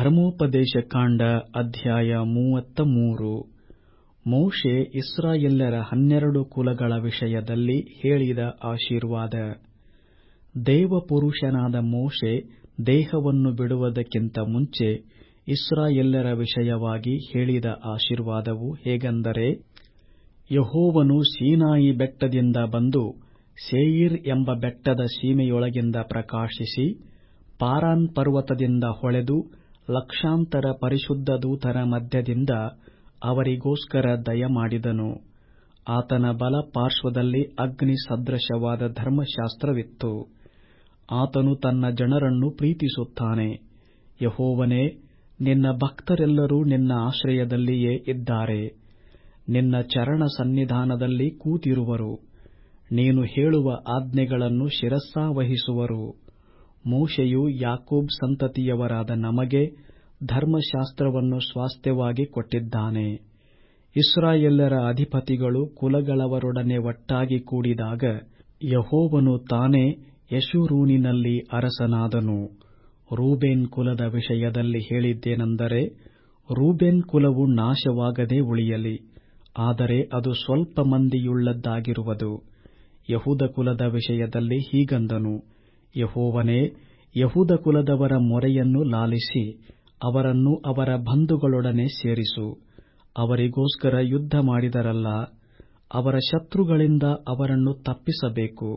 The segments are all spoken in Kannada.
ಧರ್ಮೋಪದೇಶಕಾಂಡ ಅಧ್ಯಾಯ ಮೂವತ್ತ ಮೂರು ಮೋಶೆ ಇಸ್ರಾಯೇಲ್ಯರ ಹನ್ನೆರಡು ಕುಲಗಳ ವಿಷಯದಲ್ಲಿ ಹೇಳಿದ ಆಶೀರ್ವಾದ ದೇವಪುರುಷನಾದ ಮೋಶೆ ದೇಹವನ್ನು ಬಿಡುವುದಕ್ಕಿಂತ ಮುಂಚೆ ಇಸ್ರಾಯೇಲ್ಯರ ವಿಷಯವಾಗಿ ಹೇಳಿದ ಆಶೀರ್ವಾದವು ಹೇಗೆಂದರೆ ಯೆಹೋವನು ಸೀನಾಯಿ ಬೆಟ್ಟದಿಂದ ಬಂದು ಸೇಯೀರ್ ಎಂಬ ಬೆಟ್ಟದ ಸೀಮೆಯೊಳಗಿಂದ ಪ್ರಕಾಶಿಸಿ ಪಾರಾನ್ ಪರ್ವತದಿಂದ ಹೊಳೆದು ಲಕ್ಷಾಂತರ ಪರಿಶುದ್ಧ ದೂತರ ಮಧ್ಯದಿಂದ ಅವರಿಗೋಸ್ಕರ ದಯಮಾಡಿದನು ಆತನ ಬಲಪಾರ್ಶ್ವದಲ್ಲಿ ಅಗ್ನಿ ಸದೃಶವಾದ ಧರ್ಮಶಾಸ್ತ್ರವಿತ್ತು ಆತನು ತನ್ನ ಜನರನ್ನು ಪ್ರೀತಿಸುತ್ತಾನೆ ಯೆಹೋವನೇ ನಿನ್ನ ಭಕ್ತರೆಲ್ಲರೂ ನಿನ್ನ ಆಶ್ರಯದಲ್ಲಿಯೇ ಇದ್ದಾರೆ ನಿನ್ನ ಚರಣ ಸನ್ನಿಧಾನದಲ್ಲಿ ಕೂತಿರುವರು ನೀನು ಹೇಳುವ ಆಜ್ಞೆಗಳನ್ನು ಶಿರಸಾವಹಿಸುವರು ಮೋಶೆಯು ಯಾಕೋಬ್ ಸಂತತಿಯವರಾದ ನಮಗೆ ಧರ್ಮಶಾಸ್ತ್ರವನ್ನು ಸ್ವಾಸ್ಥ್ಯವಾಗಿ ಕೊಟ್ಟಿದ್ದಾನೆ ಇಸ್ರಾಯೇಲ್ಯರ ಅಧಿಪತಿಗಳು ಕುಲಗಳವರೊಡನೆ ಒಟ್ಟಾಗಿ ಕೂಡಿದಾಗ ಯೆಹೋವನು ತಾನೇ ಯೆಶುರೂನಿನಲ್ಲಿ ಅರಸನಾದನು ರೂಬೇನ್ ಕುಲದ ವಿಷಯದಲ್ಲಿ ಹೇಳಿದ್ದೇನೆಂದರೆ ರೂಬೇನ್ ಕುಲವು ನಾಶವಾಗದೆ ಉಳಿಯಲಿ ಆದರೆ ಅದು ಸ್ವಲ್ಪ ಮಂದಿಯುಳ್ಳದ್ದಾಗಿರುವುದು ಯಹೂದ ಕುಲದ ವಿಷಯದಲ್ಲಿ ಹೀಗಂದನು ಯೆಹೋವನೇ ಯಹೂದ ಕುಲದವರ ಮೊರೆಯನ್ನು ಲಾಲಿಸಿ ಅವರನ್ನು ಅವರ ಬಂಧುಗಳೊಡನೆ ಸೇರಿಸು ಅವರಿಗೋಸ್ಕರ ಯುದ್ಧ ಮಾಡಿದರಲ್ಲ ಅವರ ಶತ್ರುಗಳಿಂದ ಅವರನ್ನು ತಪ್ಪಿಸಬೇಕು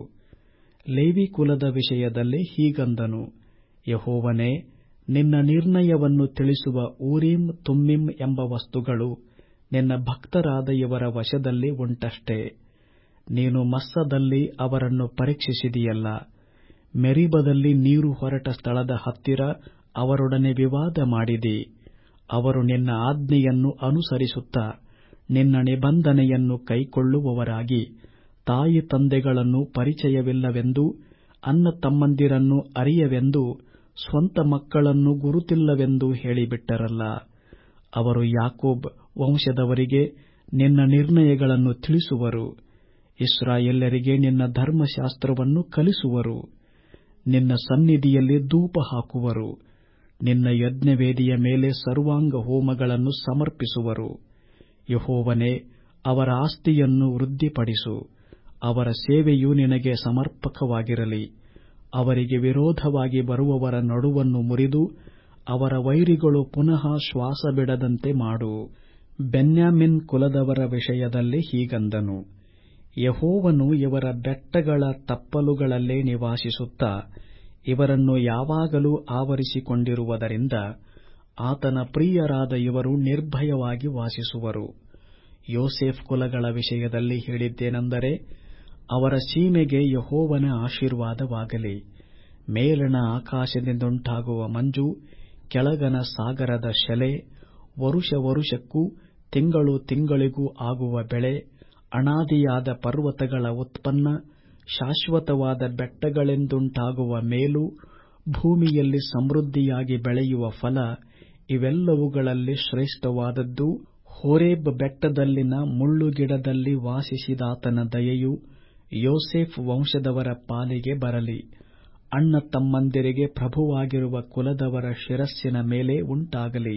ಲೇವಿ ಕುಲದ ವಿಷಯದಲ್ಲಿ ಹೀಗಂದನು ಯೆಹೋವನೇ ನಿನ್ನ ನಿರ್ಣಯವನ್ನು ತಿಳಿಸುವ ಊರೀಮ್ ತುಮ್ಮೀಮ್ ಎಂಬ ವಸ್ತುಗಳು ನಿನ್ನ ಭಕ್ತರಾದ ಇವರ ವಶದಲ್ಲಿ ಉಂಟಷ್ಟೇ ನೀನು ಮಸ್ಸದಲ್ಲಿ ಅವರನ್ನು ಪರೀಕ್ಷಿಸಿದಿಯಲ್ಲ ಮೆರೀಬದಲ್ಲಿ ನೀರು ಹೊರಟ ಸ್ಥಳದ ಹತ್ತಿರ ಅವರೊಡನೆ ವಿವಾದ ಮಾಡಿದಿ ಅವರು ನಿನ್ನ ಆಜ್ಞೆಯನ್ನು ಅನುಸರಿಸುತ್ತಾ ನಿನ್ನ ನಿಬಂಧನೆಯನ್ನು ಕೈಕೊಳ್ಳುವವರಾಗಿ ತಾಯಿ ತಂದೆಗಳನ್ನು ಪರಿಚಯವಿಲ್ಲವೆಂದೂ ಅನ್ನ ತಮ್ಮಂದಿರನ್ನು ಅರಿಯವೆಂದೂ ಸ್ವಂತ ಮಕ್ಕಳನ್ನು ಗುರುತಿಲ್ಲವೆಂದೂ ಹೇಳಿಬಿಟ್ಟರಲ್ಲ ಅವರು ಯಾಕೋಬ್ ವಂಶದವರಿಗೆ ನಿನ್ನ ನಿರ್ಣಯಗಳನ್ನು ತಿಳಿಸುವರು ಇಸ್ರಾಯೇಲ್ಯರಿಗೆ ನಿನ್ನ ಧರ್ಮಶಾಸ್ತ್ರವನ್ನು ಕಲಿಸುವರು ನಿನ್ನ ಸನ್ನಿಧಿಯಲ್ಲಿ ಧೂಪ ಹಾಕುವರು ನಿನ್ನ ಯಜ್ಞವೇದಿಯ ಮೇಲೆ ಸರ್ವಾಂಗ ಹೋಮಗಳನ್ನು ಸಮರ್ಪಿಸುವರು ಯೆಹೋವನೇ ಅವರ ಆಸ್ತಿಯನ್ನು ವೃದ್ಧಿಪಡಿಸು ಅವರ ಸೇವೆಯು ನಿನಗೆ ಸಮರ್ಪಕವಾಗಿರಲಿ ಅವರಿಗೆ ವಿರೋಧವಾಗಿ ಬರುವವರ ನಡುವನ್ನು ಮುರಿದು ಅವರ ವೈರಿಗಳು ಪುನಃ ಶ್ವಾಸ ಬಿಡದಂತೆ ಮಾಡು ಬೆನ್ಯಾಮಿನ್ ಕುಲದವರ ವಿಷಯದಲ್ಲಿ ಹೀಗಂದನು ಯೆಹೋವನು ಇವರ ಬೆಟ್ಟಗಳ ತಪ್ಪಲುಗಳಲ್ಲೇ ನಿವಾಸಿಸುತ್ತಾ ಇವರನ್ನು ಯಾವಾಗಲೂ ಆವರಿಸಿಕೊಂಡಿರುವುದರಿಂದ ಆತನ ಪ್ರಿಯರಾದ ಇವರು ನಿರ್ಭಯವಾಗಿ ವಾಸಿಸುವರು ಯೋಸೇಫ್ ಕುಲಗಳ ವಿಷಯದಲ್ಲಿ ಹೇಳಿದ್ದೇನೆಂದರೆ ಅವರ ಸೀಮೆಗೆ ಯೆಹೋವನ ಆಶೀರ್ವಾದವಾಗಲಿ ಮೇಲಣ ಆಕಾಶದಿಂದುಂಟಾಗುವ ಮಂಜು ಕೆಳಗನ ಸಾಗರದ ಶೆಲೆ ವರುಷ ವರುಷಕ್ಕೂ ತಿಂಗಳು ತಿಂಗಳಿಗೂ ಆಗುವ ಬೆಳೆ ಅನಾದಿಯಾದ ಪರ್ವತಗಳ ಉತ್ಪನ್ನ ಶಾಶ್ವತವಾದ ಬೆಟ್ಟಗಳಿಂದುಂಟಾಗುವ ಮೇಲು ಭೂಮಿಯಲ್ಲಿ ಸಮೃದ್ಧಿಯಾಗಿ ಬೆಳೆಯುವ ಫಲ ಇವೆಲ್ಲವುಗಳಲ್ಲಿ ಶ್ರೇಷ್ಠವಾದದ್ದು ಹೋರೇಬ್ ಬೆಟ್ಟದಲ್ಲಿನ ಮುಳ್ಳುಗಿಡದಲ್ಲಿ ವಾಸಿಸಿದಾತನ ದಯೆಯು ಯೋಸೇಫ್ ವಂಶದವರ ಪಾಲಿಗೆ ಬರಲಿ ಅಣ್ಣ ತಮ್ಮಂದಿರಿಗೆ ಪ್ರಭುವಾಗಿರುವ ಕುಲದವರ ಶಿರಸ್ಸಿನ ಮೇಲೆ ಉಂಟಾಗಲಿ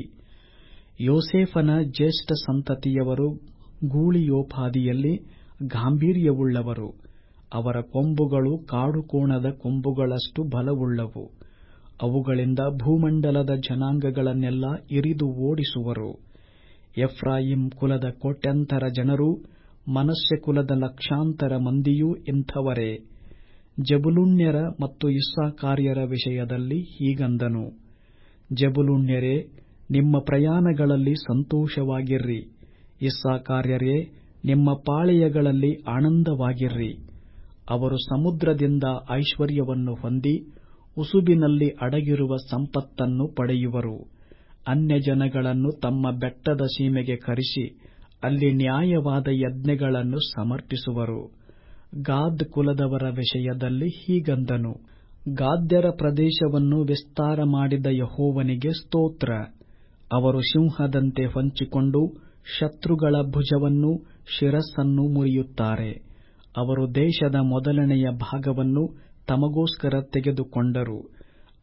ಯೋಸೇಫನ ಜ್ಯೇಷ್ಠ ಸಂತತಿಯವರು ಗೂಳಿಯೋಪಾದಿಯಲ್ಲಿ ಗಾಂಭೀರ್ಯವುಳ್ಳವರು ಅವರ ಕೊಂಬುಗಳು ಕಾಡುಕೋಣದ ಕೊಂಬುಗಳಷ್ಟು ಬಲವುಳ್ಳವು ಅವುಗಳಿಂದ ಭೂಮಂಡಲದ ಜನಾಂಗಗಳನ್ನೆಲ್ಲ ಇರಿದು ಓಡಿಸುವರು ಎಫ್ರಾಯಿಂ ಕುಲದ ಕೋಟ್ಯಂತರ ಜನರು ಮನಸ್ಸೆ ಕುಲದ ಲಕ್ಷಾಂತರ ಮಂದಿಯೂ ಇಂಥವರೇ ಜಬುಲುಣ್ಯರ ಮತ್ತು ಇಸ್ಸಾಕಾರ್ಯರ ವಿಷಯದಲ್ಲಿ ಹೀಗಂದನು ಜಬುಲುಣ್ಯರೇ ನಿಮ್ಮ ಪ್ರಯಾಣಗಳಲ್ಲಿ ಸಂತೋಷವಾಗಿರ್ರಿ ಇಸ್ಸಾಕಾರ್ಯರೇ ನಿಮ್ಮ ಪಾಳೆಯಗಳಲ್ಲಿ ಆನಂದವಾಗಿರ್ರಿ ಅವರು ಸಮುದ್ರದಿಂದ ಐಶ್ವರ್ಯವನ್ನು ಹೊಂದಿ ಉಸುಬಿನಲ್ಲಿ ಅಡಗಿರುವ ಸಂಪತ್ತನ್ನು ಪಡೆಯುವರು ಅನ್ಯಜನಗಳನ್ನು ತಮ್ಮ ಬೆಟ್ಟದ ಸೀಮೆಗೆ ಕರೆಸಿ ಅಲ್ಲಿ ನ್ಯಾಯವಾದ ಯಜ್ಞಗಳನ್ನು ಸಮರ್ಪಿಸುವರು ಗಾದ್ ಕುಲದವರ ವಿಷಯದಲ್ಲಿ ಹೀಗಂದನು ಗಾದ್ಯರ ಪ್ರದೇಶವನ್ನು ವಿಸ್ತಾರ ಮಾಡಿದ ಯೆಹೋವನಿಗೆ ಸ್ತೋತ್ರ ಅವರು ಸಿಂಹದಂತೆ ಹೊಂಚಿಕೊಂಡು ಶತ್ರುಗಳ ಭುಜವನ್ನೂ ಶಿರಸ್ಸನ್ನೂ ಮುರಿಯುತ್ತಾರೆ ಅವರು ದೇಶದ ಮೊದಲನೆಯ ಭಾಗವನ್ನು ತಮಗೋಸ್ಕರ ತೆಗೆದುಕೊಂಡರು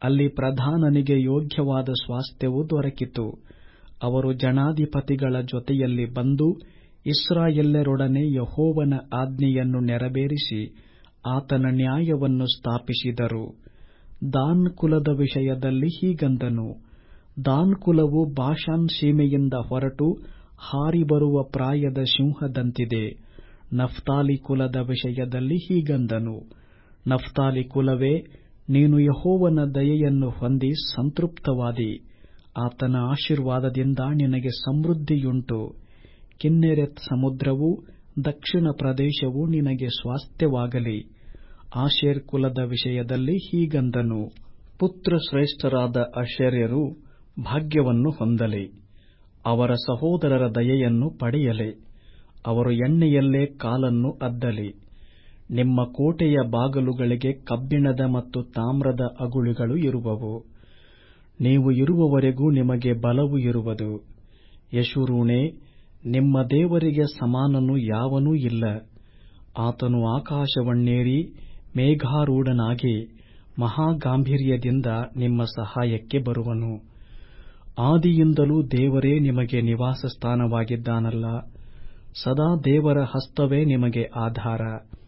ಅಲ್ಲಿ ಪ್ರಧಾನನಿಗೆ ಯೋಗ್ಯವಾದ ಸ್ವಾಸ್ಥ್ಯವು ದೊರಕಿತು ಅವರು ಜನಾಧಿಪತಿಗಳ ಜೊತೆಯಲ್ಲಿ ಬಂದು ಇಸ್ರಾಯೇಲ್ಯರೊಡನೆ ಯೆಹೋವನ ಆಜ್ಞೆಯನ್ನು ನೆರವೇರಿಸಿ ಆತನ ನ್ಯಾಯವನ್ನು ಸ್ಥಾಪಿಸಿದರು ದಾನ್ ಕುಲದ ವಿಷಯದಲ್ಲಿ ಹೀಗಂದನು ದಾನ್ ಕುಲವು ಬಾಷಾನ್ ಸೀಮೆಯಿಂದ ಹೊರಟು ಹಾರಿ ಬರುವ ಪ್ರಾಯದ ಸಿಂಹದಂತಿದೆ ನಫ್ತಾಲಿ ಕುಲದ ವಿಷಯದಲ್ಲಿ ಹೀಗಂದನು ನಫ್ತಾಲಿ ಕುಲವೇ ನೀನು ಯೆಹೋವನ ದಯೆಯನ್ನು ಹೊಂದಿ ಸಂತೃಪ್ತವಾದಿ ಆತನ ಆಶೀರ್ವಾದದಿಂದ ನಿನಗೆ ಸಮೃದ್ಧಿಯುಂಟು ಕಿನ್ನೆರೆತ್ ಸಮುದ್ರವೂ ದಕ್ಷಿಣ ಪ್ರದೇಶವೂ ನಿನಗೆ ಸ್ವಾಸ್ಥ್ಯವಾಗಲಿ ಆಶೇರ್ ಕುಲದ ವಿಷಯದಲ್ಲಿ ಹೀಗಂದನು ಪುತ್ರ ಶ್ರೇಷ್ಠರಾದ ಅಶೇರ್ಯರು ಭಾಗ್ಯವನ್ನು ಹೊಂದಲಿ ಅವರ ಸಹೋದರರ ದಯೆಯನ್ನು ಪಡೆಯಲಿ ಅವರು ಎಣ್ಣೆಯಲ್ಲೇ ಕಾಲನ್ನು ಅದ್ದಲಿ ನಿಮ್ಮ ಕೋಟೆಯ ಬಾಗಲುಗಳಿಗೆ ಕಬ್ಬಿಣದ ಮತ್ತು ತಾಮ್ರದ ಅಗುಳಿಗಳು ಇರುವವು ನೀವು ಇರುವವರೆಗೂ ನಿಮಗೆ ಬಲವು ಇರುವುದು ಯಶುರೂಣೇ ನಿಮ್ಮ ದೇವರಿಗೆ ಸಮಾನನು ಯಾವನೂ ಇಲ್ಲ ಆತನು ಆಕಾಶವನ್ನೇರಿ ಮೇಘಾರೂಢನಾಗಿ ಮಹಾಗಾಂಭೀರ್ಯದಿಂದ ನಿಮ್ಮ ಸಹಾಯಕ್ಕೆ ಬರುವನು ಆದಿಯಿಂದಲೂ ದೇವರೇ ನಿಮಗೆ ನಿವಾಸ ಸ್ಥಾನವಾಗಿದ್ದಾನಲ್ಲ ಸದಾ ದೇವರ ಹಸ್ತವೇ ನಿಮಗೆ ಆಧಾರ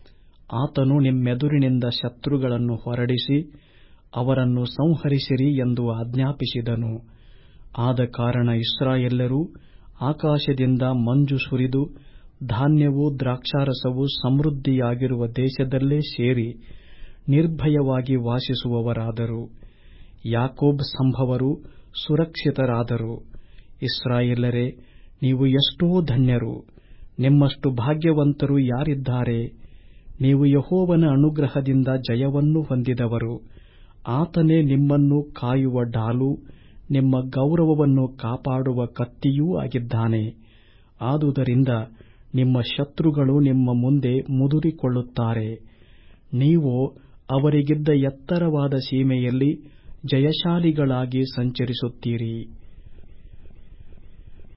ಆತನು ನಿಮ್ಮೆದುರಿನಿಂದ ಶತ್ರುಗಳನ್ನು ಹೊರಡಿಸಿ ಅವರನ್ನು ಸಂಹರಿಸಿರಿ ಎಂದು ಆಜ್ಞಾಪಿಸಿದನು ಆದ ಕಾರಣ ಇಸ್ರಾಯೇಲ್ಯರು ಆಕಾಶದಿಂದ ಮಂಜು ಸುರಿದು ಧಾನ್ಯವೂ ದ್ರಾಕ್ಷಾರಸವೂ ಸಮೃದ್ಧಿಯಾಗಿರುವ ದೇಶದಲ್ಲೇ ಸೇರಿ ನಿರ್ಭಯವಾಗಿ ವಾಸಿಸುವವರಾದರು ಯಾಕೋಬ್ ಸಂಭವರು ಸುರಕ್ಷಿತರಾದರು ಇಸ್ರಾಯೇಲರೇ ನೀವು ಎಷ್ಟೋ ಧನ್ಯರು ನಿಮ್ಮಷ್ಟು ಭಾಗ್ಯವಂತರು ಯಾರಿದ್ದಾರೆ ನೀವು ಯೆಹೋವನ ಅನುಗ್ರಹದಿಂದ ಜಯವನ್ನು ಹೊಂದಿದವರು ಆತನೇ ನಿಮ್ಮನ್ನು ಕಾಯುವ ಢಾಲು ನಿಮ್ಮ ಗೌರವವನ್ನು ಕಾಪಾಡುವ ಕತ್ತಿಯೂ ಆಗಿದ್ದಾನೆ ಆದುದರಿಂದ ನಿಮ್ಮ ಶತ್ರುಗಳು ನಿಮ್ಮ ಮುಂದೆ ಮುದುರಿಕೊಳ್ಳುತ್ತಾರೆ ನೀವು ಅವರಿಗಿದ್ದ ಎತ್ತರವಾದ ಸೀಮೆಯಲ್ಲಿ ಜಯಶಾಲಿಗಳಾಗಿ ಸಂಚರಿಸುತ್ತೀರಿ